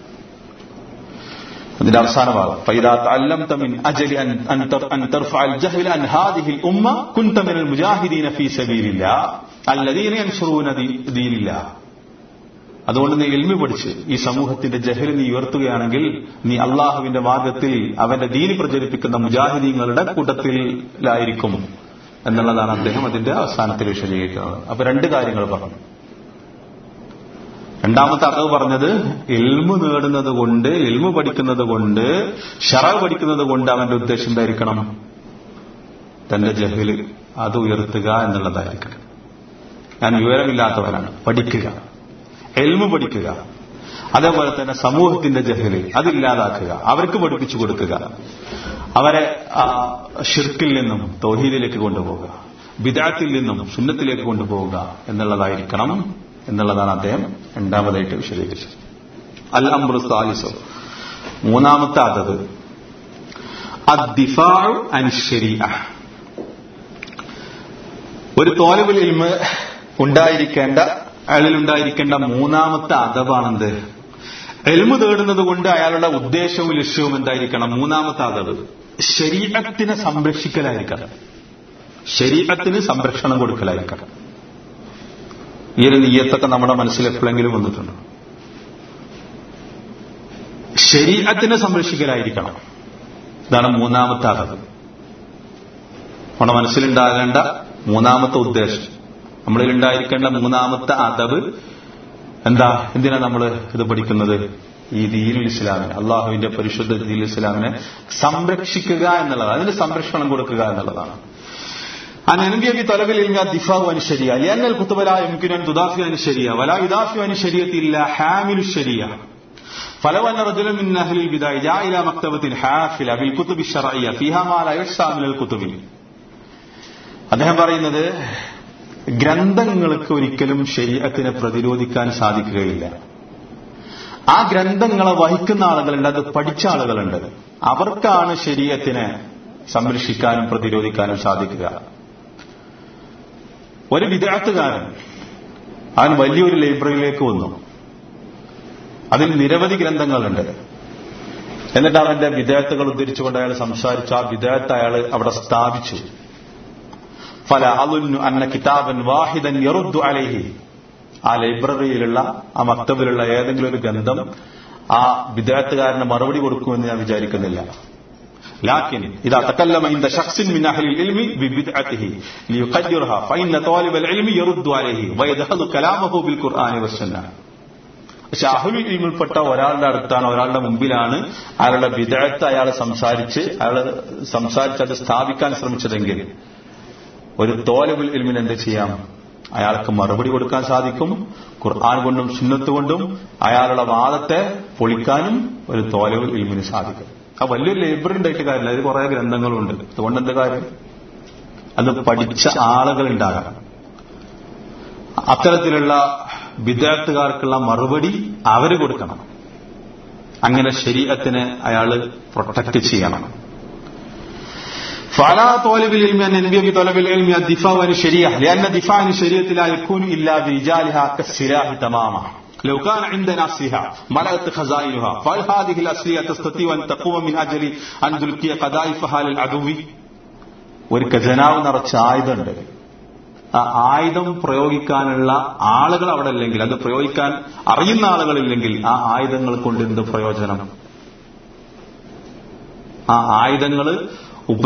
അതിന്റെ അവസാന ഭാഗം فإذا تعلمت من أجل أن أن أن ترفع الجهل عن هذه الأمة كنت من المجاهدين في سبيل الله الذين ينشرون دين الله അതുകൊണ്ട് നീ എൽമി പഠിച്ച് ഈ സമൂഹത്തിന്റെ ജഹൽ നീ ഉയർത്തുകയാണെങ്കിൽ നീ അള്ളാഹുവിന്റെ മാർഗത്തിൽ അവന്റെ ദീനി പ്രചരിപ്പിക്കുന്ന മുജാഹിദീങ്ങളുടെ കൂട്ടത്തിലായിരിക്കും എന്നുള്ളതാണ് അദ്ദേഹം അതിന്റെ അവസാനത്തിൽ വിശദീകരിക്കുന്നത് അപ്പൊ രണ്ട് കാര്യങ്ങൾ പറഞ്ഞു രണ്ടാമത്തെ അറിവ് പറഞ്ഞത് എൽമു നേടുന്നത് കൊണ്ട് എൽമു പഠിക്കുന്നത് കൊണ്ട് ഷറവ് പഠിക്കുന്നത് കൊണ്ട് അവന്റെ ഉദ്ദേശം എന്തായിരിക്കണം തന്റെ ജഹല് അത് ഉയർത്തുക എന്നുള്ളതായിരിക്കണം ഞാൻ വിവരമില്ലാത്തവരാണ് പഠിക്കുക എൽമു പഠിക്കുക അതേപോലെ തന്നെ സമൂഹത്തിന്റെ ജഹല് അതില്ലാതാക്കുക അവർക്ക് പഠിപ്പിച്ചു കൊടുക്കുക അവരെ ഷിർക്കിൽ നിന്നും തൗഹീദിലേക്ക് കൊണ്ടുപോകുക ബിദാത്തിൽ നിന്നും സുന്നത്തിലേക്ക് കൊണ്ടുപോവുക എന്നുള്ളതായിരിക്കണം എന്നുള്ളതാണ് അദ്ദേഹം രണ്ടാമതായിട്ട് വിശദീകരിച്ചത് അൽ അംറു സാലിസോ മൂന്നാമത്തെ അതത് അദ്ദിഫാഉ അൻ ശരീഅ ഒരു തോലബുൽ ഇൽമ് ഉണ്ടായിരിക്കേണ്ട അയാളിൽ ഉണ്ടായിരിക്കേണ്ട മൂന്നാമത്തെ അതവാണെന്ത് എൽമു തേടുന്നത് കൊണ്ട് അയാളുടെ ഉദ്ദേശവും ലക്ഷ്യവും എന്തായിരിക്കണം മൂന്നാമത്തെ അതവ് ശരീരത്തിനെ സംരക്ഷിക്കലായിരിക്കണം ശരീരത്തിന് സംരക്ഷണം കൊടുക്കലായിരിക്കണം ഈ ഒരു നീയത്തൊക്കെ നമ്മുടെ മനസ്സിൽ എപ്പോഴെങ്കിലും വന്നിട്ടുണ്ട് ശരീരത്തിനെ സംരക്ഷിക്കലായിരിക്കണം ഇതാണ് മൂന്നാമത്തെ അതവ് നമ്മുടെ മനസ്സിലുണ്ടാകേണ്ട മൂന്നാമത്തെ ഉദ്ദേശം നമ്മളിൽ ഉണ്ടായിരിക്കേണ്ട മൂന്നാമത്തെ അതവ് എന്താ എന്തിനാ നമ്മൾ ഇത് പഠിക്കുന്നത് ഈ ദീനുൽ ഇസ്ലാമിനെ അള്ളാഹുവിന്റെ പരിശുദ്ധ ദീനുൽ ഇസ്ലാമിനെ സംരക്ഷിക്കുക എന്നുള്ളതാണ് അതിന് സംരക്ഷണം കൊടുക്കുക എന്നുള്ളതാണ് عن أنبياء بطلب العلم الدفاع عن الشريعة لأن الكتب لا يمكن أن تدافع عن الشريعة ولا يدافع عن الشريعة إلا حامل الشريعة فلو أن رجلا من أهل البداية جاء إلى مكتبة حافلة بالكتب الشرعية فيها ما لا يحصى من الكتب അദ്ദേഹം പറയുന്നത് ഗ്രന്ഥങ്ങൾക്ക് ഒരിക്കലും ശരീരത്തിനെ പ്രതിരോധിക്കാൻ സാധിക്കുകയില്ല ആ ഗ്രന്ഥങ്ങളെ വഹിക്കുന്ന ആളുകളുണ്ട് അത് പഠിച്ച ആളുകളുണ്ട് അവർക്കാണ് ശരീരത്തിനെ സംരക്ഷിക്കാനും പ്രതിരോധിക്കാനും സാധിക്കുക ഒരു വിദ്യാർത്ഥികാരൻ അവൻ വലിയൊരു ലൈബ്രറിയിലേക്ക് വന്നു അതിൽ നിരവധി ഗ്രന്ഥങ്ങളുണ്ട് എന്നിട്ട് അവന്റെ വിദ്യാർത്ഥികൾ ഉദ്ധരിച്ചുകൊണ്ട് അയാൾ സംസാരിച്ചു ആ വിദ്യാർത്ഥി അയാൾ അവിടെ സ്ഥാപിച്ചു ഫല അലുന്നു അന്ന കിതാബൻ വാഹിദൻ യറുദ്ദു അലൈഹി ആ ലൈബ്രറിയിലുള്ള ആ മക്തബിലുള്ള ഏതെങ്കിലും ഒരു ഗ്രന്ഥം ആ വിദ്യാർത്ഥികാരന് മറുപടി കൊടുക്കുമെന്ന് ഞാൻ വിചാരിക്കുന്നില്ല لكن إذا تكلم عند شخص من أهل العلم ببدعته ليقدرها فإن طالب العلم يرد عليه ويدخل كلامه بالقرآن والسنة പക്ഷെ അഹുൽ ഇൽമിൽപ്പെട്ട ഒരാളുടെ അടുത്താണ് ഒരാളുടെ മുമ്പിലാണ് അയാളുടെ വിദഗ്ധ അയാൾ സംസാരിച്ച് അയാൾ സംസാരിച്ച് അത് സ്ഥാപിക്കാൻ ശ്രമിച്ചതെങ്കിൽ ഒരു തോലബുൽ ഇൽമിന് എന്ത് ചെയ്യാം അയാൾക്ക് മറുപടി കൊടുക്കാൻ സാധിക്കും ഖുർആൻ കൊണ്ടും സുന്നത്ത് കൊണ്ടും അയാളുടെ വാദത്തെ പൊളിക്കാനും ഒരു തോലബുൽ ഇൽമിന് സാധിക്കും ആ വലിയൊരു ലൈബ്രറി ഉണ്ടായിട്ട് കാര്യമില്ല അതിൽ കുറെ ഗ്രന്ഥങ്ങളുണ്ട് അതുകൊണ്ട് എന്താ കാര്യം അത് പഠിച്ച ആളുകൾ ഉണ്ടാകണം അത്തരത്തിലുള്ള വിദ്യാർത്ഥികാർക്കുള്ള മറുപടി അവര് കൊടുക്കണം അങ്ങനെ ശരീരത്തിന് അയാൾ പ്രൊട്ടക്ട് ചെയ്യണം فعلى طالب العلم أن ينبغي بطلب العلم الدفاع عن الشريعة لأن الدفاع عن الشريعة لا يكون إلا برجالها كالسلاح تماما لو كان عندنا أسلحة ملأت خزائنها فهل هذه الأسلحة تستطيع أن تقوم من أجل أن تلقي قذائفها للعدو ഒരു ഖജനാവ് നിറച്ച ആയുധമുണ്ട് ആ ആയുധം പ്രയോഗിക്കാനുള്ള ആളുകൾ അവിടെ ഇല്ലെങ്കിൽ അത് പ്രയോഗിക്കാൻ അറിയുന്ന ആളുകളില്ലെങ്കിൽ ആ ആയുധങ്ങൾ കൊണ്ട് എന്ത് പ്രയോജനം ആ ആയുധങ്ങൾ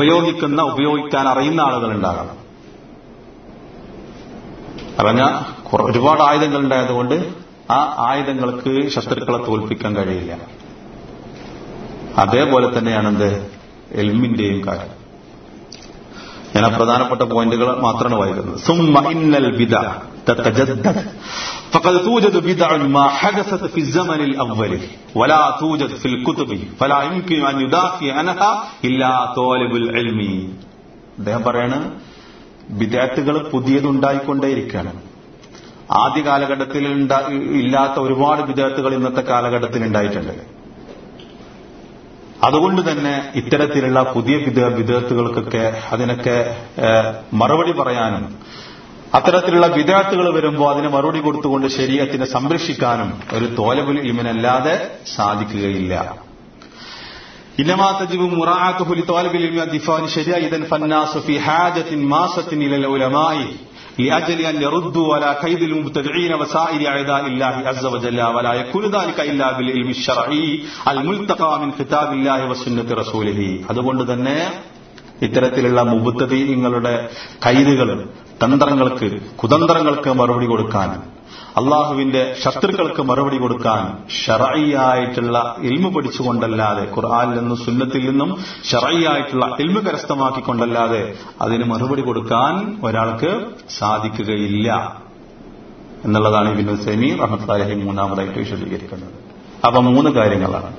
ഉപയോഗിക്കുന്ന ഉപയോഗിക്കാൻ അറിയുന്ന ആളുകൾ ഉണ്ടാകണം പറഞ്ഞ കുറെ- ഒരുപാട് ആയുധങ്ങൾ ഉണ്ടായതുകൊണ്ട് ആ ആയുധങ്ങൾക്ക് ശത്രുക്കളെ തോൽപ്പിക്കാൻ കഴിയില്ല അതേപോലെ തന്നെയാണ് എന്ത് എൽമിന്റെയും കാര്യം ഞാൻ ആ പ്രധാനപ്പെട്ട പോയിന്റുകൾ മാത്രമാണ് വായിക്കുന്നത് ثم إن البدع تتجدد فقد توجد بدع ما حدثت في الزمن الأول ولا توجد في الكتب فلا يمكن أن يدافع عنها إلا طالب العلم അദ്ദേഹം പറയാണ് വിദ്യാർത്ഥികൾ പുതിയതുണ്ടായിക്കൊണ്ടേയിരിക്കുകയാണ് ആദ്യ കാലഘട്ടത്തിൽ ഉണ്ടാ- ഇല്ലാത്ത ഒരുപാട് വിദ്യാർത്ഥികൾ ഇന്നത്തെ കാലഘട്ടത്തിൽ ഉണ്ടായിട്ടുണ്ട് അതുകൊണ്ട് തന്നെ ഇത്തരത്തിലുള്ള പുതിയ വിദ്യ- വിദ്യാർത്ഥികൾക്കൊക്കെ അതിനൊക്കെ ഏഹ്, മറുപടി പറയാനും അത്തരത്തിലുള്ള വിദ്യാർത്ഥികൾ വരുമ്പോൾ അതിന് മറുപടി കൊടുത്തുകൊണ്ട് ശരീരത്തിനെ സംരക്ഷിക്കാനും ഒരു തോലബുൽ ഇൽമിനല്ലാതെ സാധിക്കുകയില്ല إنما تجب مراعاته لطالب العلم الدفاع عن الشريعة إذا فالناس في حاجة ماسة إلى العلماء لأجل أن يردوا على كيد المبتدعين وسائر أعداء الله عز وجل ولا يكون ذلك إلا بالعلم الشرعي الملتقى من كتاب الله وسنة رسوله അതുകൊണ്ട് തന്നെ ഇത്തരത്തിലുള്ള മുബുദ്ധീങ്ങളുടെ കൈതുകൾ തന്ത്രങ്ങൾക്ക് കുതന്ത്രങ്ങൾക്ക് മറുപടി കൊടുക്കാൻ അള്ളാഹുവിന്റെ ശത്രുക്കൾക്ക് മറുപടി കൊടുക്കാൻ ഷറയായിട്ടുള്ള ഇൽമു പഠിച്ചുകൊണ്ടല്ലാതെ ഖുർആാനിൽ നിന്നും സുന്നത്തിൽ നിന്നും ഷറയായിട്ടുള്ള ഇൽമു കരസ്ഥമാക്കിക്കൊണ്ടല്ലാതെ അതിന് മറുപടി കൊടുക്കാൻ ഒരാൾക്ക് സാധിക്കുകയില്ല എന്നുള്ളതാണ് ഇബിൻ സെമി റഹ്മത്താലഹി മൂന്നാമതായിട്ട് വിശദീകരിക്കുന്നത് അപ്പൊ മൂന്ന് കാര്യങ്ങളാണ്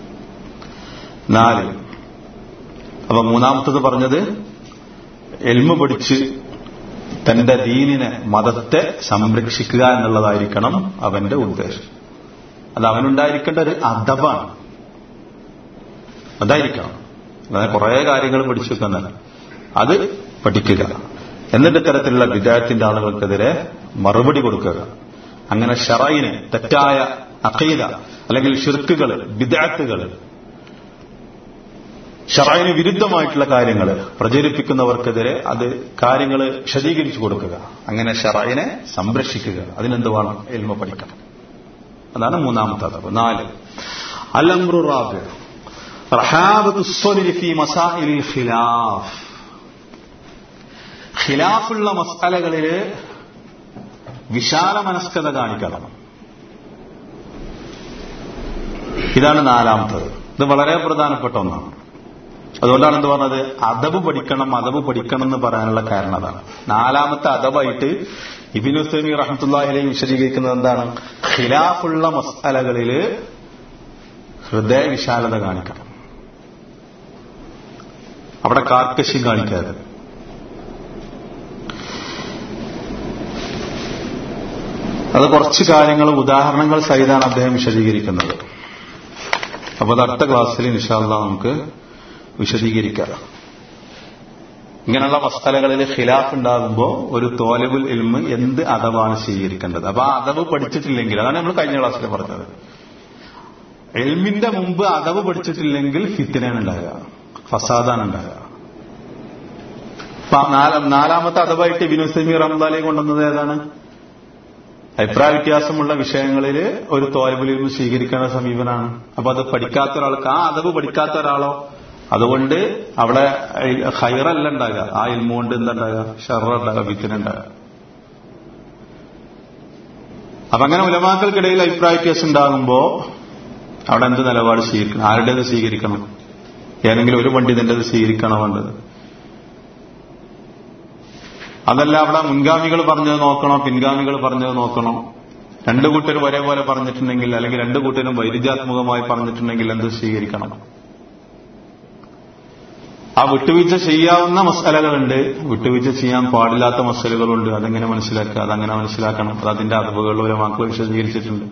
നാല് അപ്പൊ മൂന്നാമത്തത് പറഞ്ഞത് എൽമു പഠിച്ച് തന്റെ ദീനിനെ മതത്തെ സംരക്ഷിക്കുക എന്നുള്ളതായിരിക്കണം അവന്റെ ഉദ്ദേശം അത് അവനുണ്ടായിരിക്കേണ്ട ഒരു അദബാണ് അതായിരിക്കണം അതായത് കുറെ കാര്യങ്ങൾ പഠിച്ചു വെക്കുന്നല്ല അത് പഠിക്കുക എന്നിട്ട് ഇത്തരത്തിലുള്ള വിദ്യാർത്ഥിന്റെ ആളുകൾക്കെതിരെ മറുപടി കൊടുക്കുക അങ്ങനെ ഷറയിന് തെറ്റായ അഖീദ അല്ലെങ്കിൽ ഷിർക്കുകൾ വിദ്യാർത്ഥികൾ ഷറൈന് വിരുദ്ധമായിട്ടുള്ള കാര്യങ്ങൾ പ്രചരിപ്പിക്കുന്നവർക്കെതിരെ അത് കാര്യങ്ങൾ വിശദീകരിച്ചു കൊടുക്കുക അങ്ങനെ ഷറൈനെ സംരക്ഷിക്കുക അതിനെന്ത് വേണം എൽമ പഠിക്കണം അതാണ് മൂന്നാമത്തെ അതവ് നാല് അലംറു റാബ് റഹാബത്ത് الصدر في مسائل الخلاف ഖിലാഫുള്ള മസാലകളില് വിശാല മനസ്കത കാണിക്കണം ഇതാണ് നാലാമത്തത് ഇത് വളരെ പ്രധാനപ്പെട്ട ഒന്നാണ് അതുകൊണ്ടാണ് എന്ത് പറഞ്ഞത് അദബ് പഠിക്കണം അദബ് പഠിക്കണം എന്ന് പറയാനുള്ള കാരണം അതാണ് നാലാമത്തെ അദബായിട്ട് ഇബിനു സമി റഹ്മത്തുല്ലാഹിലെയും വിശദീകരിക്കുന്നത് എന്താണ് ഖിലാഫുള്ള മസാലകളില് ഹൃദയ വിശാലത കാണിക്കണം അവിടെ കാർക്കശ്യം കാണിക്കാതെ അത് കുറച്ച് കാര്യങ്ങൾ ഉദാഹരണങ്ങൾ സഹിതമാണ് അദ്ദേഹം വിശദീകരിക്കുന്നത് അപ്പൊ അത് അടുത്ത ക്ലാസ്സിൽ നിഷാല്ല നമുക്ക് വിശദീകരിക്കാം ഇങ്ങനെയുള്ള മസ്തലകളിൽ ഖിലാഫ് ഉണ്ടാകുമ്പോൾ ഒരു തോലബുൽ ഇൽമ് എന്ത് അദവാണ് സ്വീകരിക്കേണ്ടത് അപ്പൊ ആ അദവ് പഠിച്ചിട്ടില്ലെങ്കിൽ അതാണ് നമ്മൾ കഴിഞ്ഞ ക്ലാസ്സിൽ പറഞ്ഞത് എൽമിന്റെ മുമ്പ് അദവ് പഠിച്ചിട്ടില്ലെങ്കിൽ ഫിത്തിനാണ് ഉണ്ടാകുക ഫസാദാണ് ഉണ്ടാകുക അപ്പൊ നാല- നാലാമത്തെ അദവായിട്ട് ബിനു സമീർ റംദാലി കൊണ്ടുവന്നത് ഏതാണ് അഭിപ്രായ വ്യത്യാസമുള്ള വിഷയങ്ങളിൽ ഒരു തോലബുൽ ഇൽമ് സ്വീകരിക്കേണ്ട സമീപനാണ് അപ്പൊ അത് പഠിക്കാത്ത ഒരാൾക്ക് ആ അദവ് പഠിക്കാത്ത ഒരാളോ അതുകൊണ്ട് അവിടെ ഹൈറല്ല ഉണ്ടാകുക ആ ഇൽമ കൊണ്ട് എന്തുണ്ടാകുക ഷെറ ഉണ്ടാകുക വിത്തിന് ഉണ്ടാകുക അപ്പൊ അങ്ങനെ ഉലമാക്കൾക്കിടയിൽ അഭിപ്രായ വ്യത്യാസം ഉണ്ടാകുമ്പോ അവിടെ എന്ത് നിലപാട് സ്വീകരിക്കണം ആരുടേത് സ്വീകരിക്കണം ഏതെങ്കിലും ഒരു പണ്ഡിതന്റേത് സ്വീകരിക്കണോ വേണ്ടത് അതല്ല അവിടെ മുൻഗാമികൾ പറഞ്ഞത് നോക്കണോ പിൻഗാമികൾ പറഞ്ഞത് നോക്കണോ രണ്ടു കൂട്ടരും ഒരേപോലെ പറഞ്ഞിട്ടുണ്ടെങ്കിൽ അല്ലെങ്കിൽ രണ്ടു കൂട്ടരും വൈരുദ്ധ്യാത്മകമായി പറഞ്ഞിട്ടുണ്ടെങ്കിൽ എന്ത് സ്വീകരിക്കണം ആ വിട്ടുവീഴ്ച ചെയ്യാവുന്ന മസാലകളുണ്ട് വിട്ടുവീഴ്ച ചെയ്യാൻ പാടില്ലാത്ത മസാലകളുണ്ട് അതെങ്ങനെ മനസ്സിലാക്കുക അതങ്ങനെ മനസ്സിലാക്കണം അത് അതിന്റെ അറിവുകൾ ഒരു മക്കൾ വിശദീകരിച്ചിട്ടുണ്ട്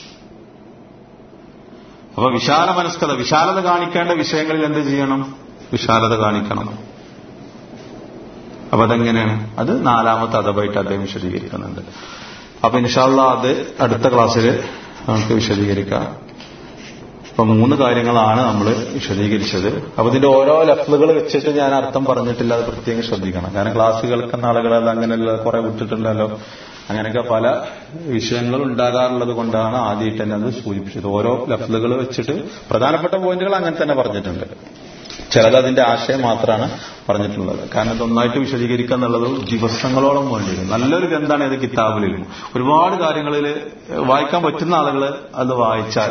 അപ്പൊ വിശാല മനസ്കത വിശാലത കാണിക്കേണ്ട വിഷയങ്ങളിൽ എന്ത് ചെയ്യണം വിശാലത കാണിക്കണം അപ്പൊ അതെങ്ങനെയാണ് അത് നാലാമത്തെ അതവായിട്ട് അദ്ദേഹം വിശദീകരിക്കുന്നുണ്ട് അപ്പൊ ഇൻഷാല്ല അത് അടുത്ത ക്ലാസ്സിൽ നമുക്ക് വിശദീകരിക്കാം അപ്പൊ മൂന്ന് കാര്യങ്ങളാണ് നമ്മൾ വിശദീകരിച്ചത് അപ്പൊ ഇതിന്റെ ഓരോ ലഫ്ലുകൾ വെച്ചിട്ട് ഞാൻ അർത്ഥം പറഞ്ഞിട്ടില്ല അത് പ്രത്യേകം ശ്രദ്ധിക്കണം കാരണം ക്ലാസ് കേൾക്കുന്ന ആളുകളെല്ലാം അങ്ങനെയല്ല കുറെ വിട്ടിട്ടുണ്ടല്ലോ അങ്ങനെയൊക്കെ പല വിഷയങ്ങൾ ഉണ്ടാകാറുള്ളത് കൊണ്ടാണ് ആദ്യമായിട്ട് തന്നെ അത് സൂചിപ്പിച്ചത് ഓരോ ലഫ്ലുകൾ വെച്ചിട്ട് പ്രധാനപ്പെട്ട പോയിന്റുകൾ അങ്ങനെ തന്നെ പറഞ്ഞിട്ടുണ്ട് ചിലത് അതിന്റെ ആശയം മാത്രമാണ് പറഞ്ഞിട്ടുള്ളത് കാരണം ഇതൊന്നായിട്ട് വിശദീകരിക്കുക എന്നുള്ളത് ദിവസങ്ങളോളം വേണ്ടി വരും നല്ലൊരു ഗ്രന്ഥമാണ് ഇത് കിതാബിലും ഒരുപാട് കാര്യങ്ങളിൽ വായിക്കാൻ പറ്റുന്ന ആളുകൾ അത് വായിച്ചാൽ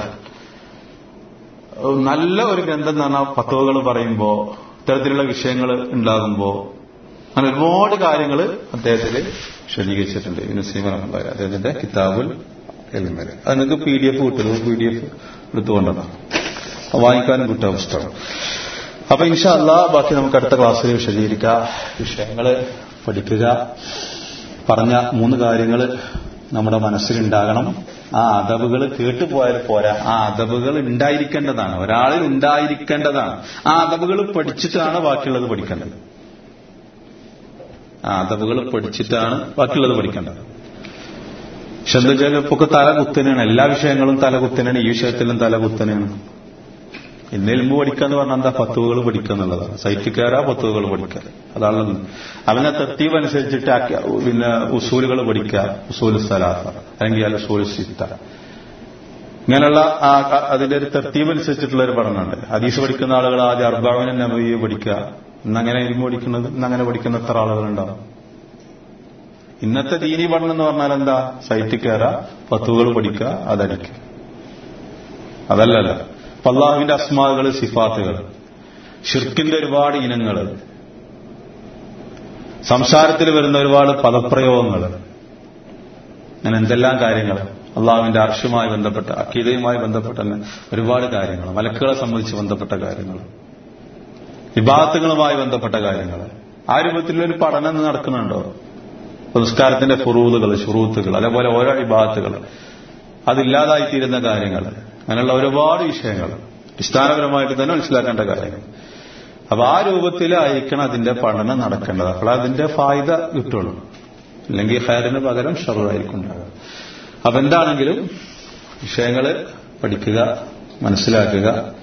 നല്ല ഒരു ഗ്രന്ഥം എന്ന് പറഞ്ഞാൽ പത്തുവകൾ പറയുമ്പോ ഇത്തരത്തിലുള്ള വിഷയങ്ങൾ ഉണ്ടാകുമ്പോ അങ്ങനെ ഒരുപാട് കാര്യങ്ങൾ അദ്ദേഹത്തിൽ വിശദീകരിച്ചിട്ടുണ്ട് യുനസീമ റഹ്മാൻ അദ്ദേഹത്തിന്റെ കിതാബുൽ എൽമേൽ അത് നിങ്ങൾക്ക് പി ഡി എഫ് കിട്ടുന്നത് പി ഡി എഫ് എടുത്തുകൊണ്ടതാണ് വാങ്ങിക്കാനും കിട്ടുക പുസ്തകം അപ്പൊ ഇൻഷാ അല്ലാ ബാക്കി നമുക്ക് അടുത്ത ക്ലാസ്സിൽ വിശദീകരിക്കാം വിഷയങ്ങൾ പഠിക്കുക പറഞ്ഞ മൂന്ന് കാര്യങ്ങൾ നമ്മുടെ മനസ്സിലുണ്ടാകണം ആ അതവുകൾ കേട്ടുപോയാൽ പോരാ ആ അതവുകൾ ഉണ്ടായിരിക്കേണ്ടതാണ് ഒരാളിൽ ഉണ്ടായിരിക്കേണ്ടതാണ് ആ അതവുകൾ പഠിച്ചിട്ടാണ് ബാക്കിയുള്ളത് പഠിക്കേണ്ടത് ആ അതവുകൾ പഠിച്ചിട്ടാണ് ബാക്കിയുള്ളത് പഠിക്കേണ്ടത് പക്ഷെ എന്താ വെച്ചാൽ ഇപ്പൊ തല കുത്തനെയാണ് എല്ലാ വിഷയങ്ങളും തല കുത്തനെയാണ് ഈ വിഷയത്തിലും തല കുത്തനെയാണ് ഇന്ന് എൽമ്പ് പഠിക്കുക എന്ന് പറഞ്ഞാൽ എന്താ പത്തുവകൾ പഠിക്കുക എന്നുള്ളതാണ് സൈറ്റിൽ കയറാ പത്തുവകൾ പഠിക്കുക അതാണ് അവനെ തെർത്തീവ് അനുസരിച്ചിട്ട് ആക്കി- പിന്നെ ഉസൂലുകൾ പഠിക്കുക ഉസൂൽ സലാത്ത അല്ലെങ്കിൽ അല്ല ഉസൂൽ സിത്ത ഇങ്ങനെയുള്ള ആ ക- അതിന്റെ ഒരു തെർത്തീവ് അനുസരിച്ചിട്ടുള്ള ഒരു പഠനമുണ്ട് ഹദീസ് പഠിക്കുന്ന ആളുകൾ ആദ്യം അർബാവിനെ നബിയെ പഠിക്കുക ഇന്നങ്ങനെ എൽമ്പ് പഠിക്കുന്നത് ഇന്നങ്ങനെ പഠിക്കുന്ന എത്ര ആളുകളുണ്ടാവും ഇന്നത്തെ ദീനി പഠനം എന്ന് പറഞ്ഞാൽ എന്താ സൈറ്റിൽ കയറാ പത്തുകൾ പഠിക്കുക അതടിക്കുക അതല്ലല്ല അപ്പൊ അള്ളാഹുവിന്റെ അസ്മാകൾ സിഫാത്തുകൾ ഷിർക്കിന്റെ ഒരുപാട് ഇനങ്ങൾ സംസാരത്തിൽ വരുന്ന ഒരുപാട് പദപ്രയോഗങ്ങൾ അങ്ങനെ എന്തെല്ലാം കാര്യങ്ങൾ അള്ളാഹുവിന്റെ അർഷുമായി ബന്ധപ്പെട്ട അക്കീതയുമായി ബന്ധപ്പെട്ട തന്നെ ഒരുപാട് കാര്യങ്ങൾ മലക്കുകളെ സംബന്ധിച്ച് ബന്ധപ്പെട്ട കാര്യങ്ങൾ വിഭാഗത്തുകളുമായി ബന്ധപ്പെട്ട കാര്യങ്ങൾ ആ രൂപത്തിലുള്ള ഒരു പഠനം ഇന്ന് നടക്കുന്നുണ്ടോ ഇപ്പൊ നിസ്കാരത്തിന്റെ ഫുറൂദുകൾ ഷുറൂത്തുകൾ അതേപോലെ ഓരോ വിഭാഗത്തുകൾ അതില്ലാതായിത്തീരുന്ന കാര്യങ്ങൾ അങ്ങനെയുള്ള ഒരുപാട് വിഷയങ്ങൾ അടിസ്ഥാനപരമായിട്ട് തന്നെ മനസ്സിലാക്കേണ്ട കാര്യങ്ങൾ അപ്പൊ ആ രൂപത്തിലായിരിക്കണം അതിന്റെ പഠനം നടക്കേണ്ടത് അപ്പോൾ അതിന്റെ ഫായ്ദ കിട്ടുള്ളൂ അല്ലെങ്കിൽ ഹയറിന് പകരം ഷറുവായിരിക്കും ഉണ്ടാകുക അപ്പൊ എന്താണെങ്കിലും വിഷയങ്ങൾ പഠിക്കുക മനസ്സിലാക്കുക